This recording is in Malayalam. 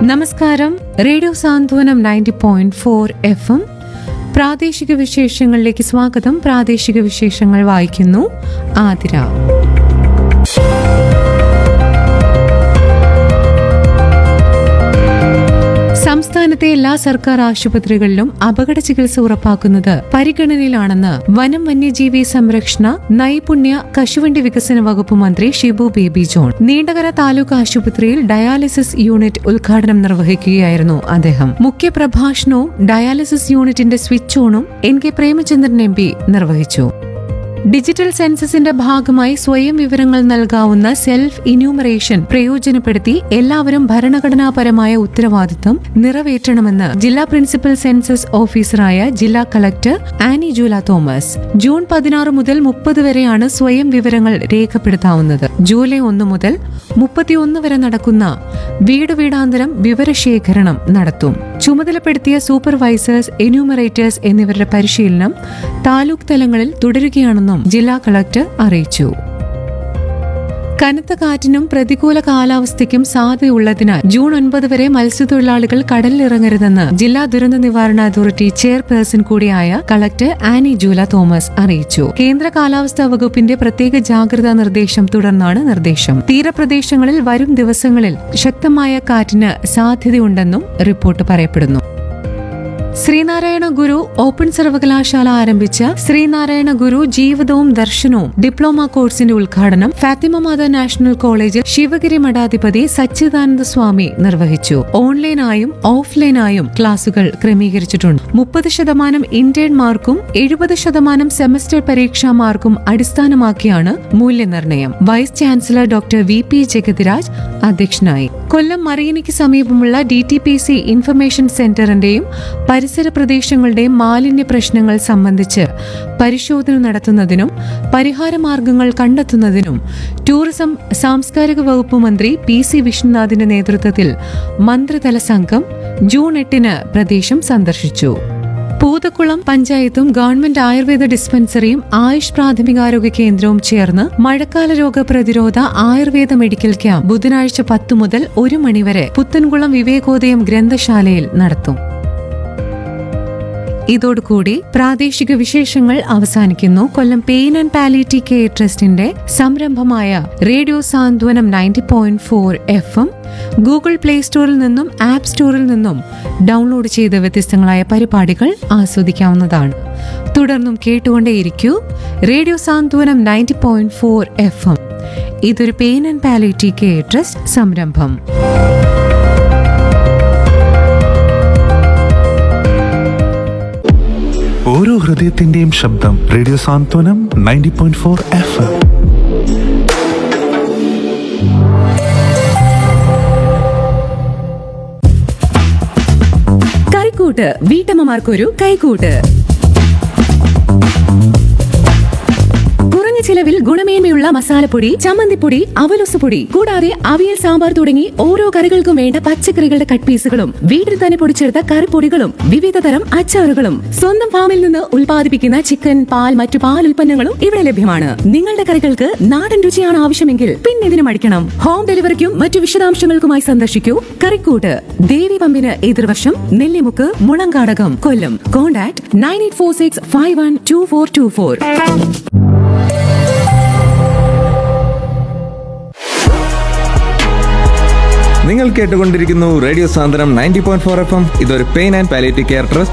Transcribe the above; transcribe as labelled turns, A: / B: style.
A: നമസ്കാരം radio Santwanam ninety point four F M പ്രാദേശിക വിശേഷങ്ങളിലേക്ക് സ്വാഗതം പ്രാദേശിക വിശേഷങ്ങൾ വായിക്കുന്നു ആതിര സംസ്ഥാനത്തെ എല്ലാ സർക്കാർ ആശുപത്രികളിലും അപകട ചികിത്സ ഉറപ്പാക്കുന്നത് പരിഗണനയിലാണെന്ന് വനം വന്യജീവി സംരക്ഷണ നൈപുണ്യ കശുവണ്ടി വികസന വകുപ്പ് മന്ത്രി ഷിബു ബേബി ജോൺ നീണ്ടകര താലൂക്ക് ആശുപത്രിയിൽ ഡയാലിസിസ് യൂണിറ്റ് ഉദ്ഘാടനം നിർവഹിക്കുകയായിരുന്നു അദ്ദേഹം മുഖ്യപ്രഭാഷണവും ഡയാലിസിസ് യൂണിറ്റിന്റെ സ്വിച്ച് ഓണും N K Premachandran M P നിർവഹിച്ചു ഡിജിറ്റൽ സെൻസസിന്റെ ഭാഗമായി സ്വയം വിവരങ്ങൾ നൽകാവുന്ന സെൽഫ് ഇന്യൂമറേഷൻ പ്രയോജനപ്പെടുത്തി എല്ലാവരും ഭരണഘടനാപരമായ ഉത്തരവാദിത്തം നിറവേറ്റണമെന്ന് ജില്ലാ പ്രിൻസിപ്പൽ സെൻസസ് ഓഫീസറായ ജില്ലാ കളക്ടർ ആനി ജൂല തോമസ് ജൂൺ പതിനാറ് മുതൽ മുപ്പത് വരെയാണ് സ്വയം വിവരങ്ങൾ രേഖപ്പെടുത്താവുന്നത് ജൂലൈ ഒന്ന് മുതൽ മുപ്പത്തിയൊന്ന് വരെ നടക്കുന്ന വീട് വീടാന്തരം വിവരശേഖരണം നടത്തും ചുമതലപ്പെടുത്തിയ സൂപ്പർവൈസേഴ്സ് എന്യൂമറേറ്റേഴ്സ് എന്നിവരുടെ പരിശീലനം താലൂക്ക് തലങ്ങളിൽ തുടരുകയാണെന്നും ജില്ലാ കളക്ടർ അറിയിച്ചു കനത്ത കാറ്റിനും പ്രതികൂല കാലാവസ്ഥയ്ക്കും സാധ്യതയുള്ളതിനാൽ ജൂൺ ഒൻപത് വരെ മത്സ്യത്തൊഴിലാളികൾ കടലിലിറങ്ങരുതെന്ന് ജില്ലാ ദുരന്ത നിവാരണ അതോറിറ്റി ചെയർപേഴ്സൺ കൂടിയായ കളക്ടർ ആനി ജൂല തോമസ് അറിയിച്ചു കേന്ദ്ര കാലാവസ്ഥാ വകുപ്പിന്റെ പ്രത്യേക ജാഗ്രതാ നിർദ്ദേശം തുടർന്നാണ് നിർദ്ദേശം തീരപ്രദേശങ്ങളിൽ വരും ദിവസങ്ങളിൽ ശക്തമായ കാറ്റിന് സാധ്യതയുണ്ടെന്നും റിപ്പോർട്ട് പറയപ്പെടുന്നു ശ്രീനാരായണ ഗുരു ഓപ്പൺ സർവകലാശാല ആരംഭിച്ച ശ്രീനാരായണ ഗുരു ജീവിതവും ദർശനവും ഡിപ്ലോമ കോഴ്സിന്റെ ഉദ്ഘാടനം ഫാത്തിമ മാത നാഷണൽ കോളേജിൽ ശിവഗിരി മഠാധിപതി സച്ചിദാനന്ദ സ്വാമി നിർവഹിച്ചു ഓൺലൈനായും ഓഫ്ലൈനായും ക്ലാസുകൾ ക്രമീകരിച്ചിട്ടുണ്ട് മുപ്പത് ശതമാനം ഇന്റേൺ മാർക്കും എഴുപത് ശതമാനം സെമസ്റ്റർ പരീക്ഷാ മാർക്കും അടിസ്ഥാനമാക്കിയാണ് മൂല്യനിർണ്ണയം vice chancellor doctor V P Jagathiraj അധ്യക്ഷനായി കൊല്ലം മറീനയ്ക്ക് സമീപമുള്ള D T P C information സെന്ററിന്റെയും പരിസര പ്രദേശങ്ങളുടെയും മാലിന്യ പ്രശ്നങ്ങൾ സംബന്ധിച്ച് പരിശോധന നടത്തുന്നതിനും പരിഹാരമാർഗങ്ങൾ കണ്ടെത്തുന്നതിനും ടൂറിസം സാംസ്കാരിക വകുപ്പ് മന്ത്രി പി സി വിഷ്ണുനാഥിന്റെ നേതൃത്വത്തിൽ മന്ത്രിതല സംഘം ജൂൺ എട്ടിന് പ്രദേശം സന്ദർശിച്ചു പൂതക്കുളം പഞ്ചായത്തും ഗവൺമെന്റ് ആയുർവേദ ഡിസ്പെൻസറിയും ആയുഷ് പ്രാഥമികാരോഗ്യ കേന്ദ്രവും ചേർന്ന് മഴക്കാല രോഗ പ്രതിരോധ ആയുർവേദ മെഡിക്കൽ ക്യാമ്പ് ബുധനാഴ്ച പത്തു മുതൽ ഒരു മണിവരെ പുത്തൻകുളം വിവേകോദയം ഗ്രന്ഥശാലയിൽ നടത്തും ഇതോടുകൂടി പ്രാദേശിക വിശേഷങ്ങൾ അവസാനിക്കുന്നു Kollam pain and palliative care ട്രസ്റ്റിന്റെ സംരംഭമായ radio Santwanam ninety point four F M Google play സ്റ്റോറിൽ നിന്നും ആപ്പ് സ്റ്റോറിൽ നിന്നും ഡൗൺലോഡ് ചെയ്ത വ്യത്യസ്തങ്ങളായ പരിപാടികൾ ആസ്വദിക്കാവുന്നതാണ് തുടർന്നും കേട്ടുകൊണ്ടേയിരിക്കൂ radio Santwanam ninety point four F M ഇതൊരു pain and palliative care trust സംരംഭം
B: ഓരോ ഹൃദയത്തിന്റെയും ശബ്ദം radio Santwanam ninety point four F M
A: കറിക്കൂട്ട് വീട്ടമ്മമാർക്കൊരു കൈക്കൂട്ട് കുറഞ്ഞ ചിലവിൽ ഗുണമേന്മയുള്ള മസാലപ്പൊടി ചമ്മന്തിപ്പൊടി അവലൊസുപൊടി കൂടാതെ അവിയൽ സാമ്പാർ തുടങ്ങി ഓരോ കറികൾക്കും വേണ്ട പച്ചക്കറികളുടെ കട്ട് പീസുകളും വീട്ടിൽ തന്നെ പൊടിച്ചെടുത്ത കറിപ്പൊടികളും വിവിധ തരം അച്ചാറുകളും സ്വന്തം ഫാമിൽ നിന്ന് ഉൽപ്പാദിപ്പിക്കുന്ന ചിക്കൻ പാൽ മറ്റു പാൽ ഉൽപ്പന്നങ്ങളും ഇവിടെ ലഭ്യമാണ് നിങ്ങളുടെ കറികൾക്ക് നാടൻ രുചിയാണ് ആവശ്യമെങ്കിൽ പിന്നെ ഇതിനും അടിക്കണം ഹോം ഡെലിവറിക്കും മറ്റു വിശദാംശങ്ങൾക്കുമായി സന്ദർശിക്കൂ കറിക്കൂട്ട് ദേവി പമ്പിന് എതിർവശം Nellimukku Mulankadakam Kollam contact nine eight four six five one two four two four
C: നിങ്ങൾ കേട്ടുകൊണ്ടിരിക്കുന്നു radio Santwanam ninety point four F M ഇതൊരു pain and palliative care trust